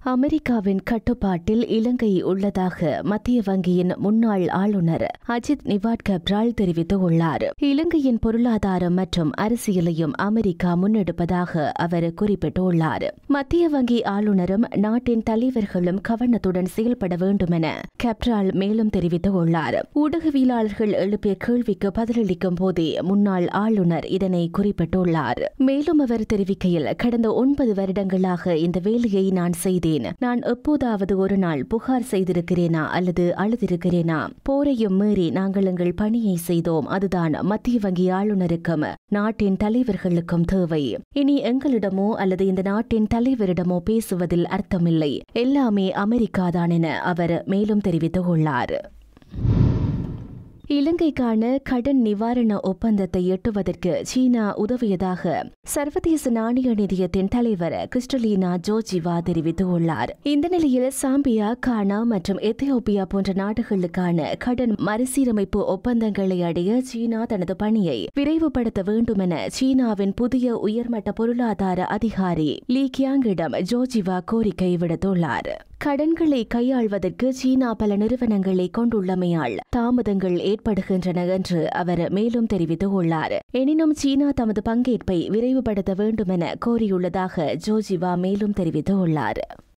அமெரிக்காவின் கட்டுப்பாட்டில் இலங்கை உள்ளதாக மத்திய வங்கியின் முன்னாள் ஆளுநர் அஜித் நிவாட் கப்ரால் தெரிவித்துள்ளார் இலங்கையின் பொருளாதாரம் மற்றும் அரசியலையும் அமெரிக்கா முன்னெடுப்பதாக அவர் குறிப்பிட்டுள்ளார் மத்திய வங்கி ஆளுநரும் நாட்டின் தலைவர்களும் கவனத்துடன் செயல்பட வேண்டும் என கப்ரால் மேலும் தெரிவித்துள்ளார் ஊடகவியலாளர்கள் எழுப்பிய கேள்விக்கு பதிலளிக்கும் போதே முன்னாள் ஆளுநர் இதனை குறிப்பிட்டுள்ளார் மேலும் அவர் தெரிவிக்கையில் கடந்த ஒன்பது வருடங்களாக இந்த வேலையை நான் செய்தேன் நான் எப்போதாவது ஒரு நாள் புகார் செய்திருக்கிறேனா அல்லது அழுதிருக்கிறேனா போரையும் மீறி நாங்கள் எங்கள் பணியை செய்தோம் அதுதான் மத்திய வங்கி ஆளுநருக்கும் நாட்டின் தலைவர்களுக்கும் தேவை இனி எங்களிடமோ அல்லது இந்த நாட்டின் தலைவரிடமோ பேசுவதில் அர்த்தமில்லை எல்லாமே அமெரிக்காதான் என அவர் மேலும் தெரிவித்துள்ளார் இலங்கைக்கான கடன் நிவாரண ஒப்பந்தத்தை எட்டுவதற்கு சீனா உதவியதாக சர்வதேச நாணய நிதியத்தின் தலைவர் கிறிஸ்டலீனா ஜோஜிவா தெரிவித்துள்ளார் இந்த நிலையில் சாம்பியா கானா மற்றும் எத்தியோப்பியா போன்ற நாடுகளுக்கான கடன் மறுசீரமைப்பு ஒப்பந்தங்களை அடைய சீனா தனது பணியை விரைவுபடுத்த வேண்டும் என சீனாவின் புதிய உயர்மட்ட பொருளாதார அதிகாரி லீ கியாங்கிடம் ஜோஜிவா கோரிக்கை விடுத்துள்ளார் கடன்களை கையாள்வதற்கு சீனா பல நிறுவனங்களை கொண்டுள்ளமையால் தாமதங்கள் ஏற்படுகின்றன என்று அவர் மேலும் தெரிவித்துள்ளார் எனினும் சீனா தமது பங்கேற்பை விரைவுபடுத்த வேண்டும் என கோரியுள்ளதாக ஜோஜிவா மேலும் தெரிவித்துள்ளார்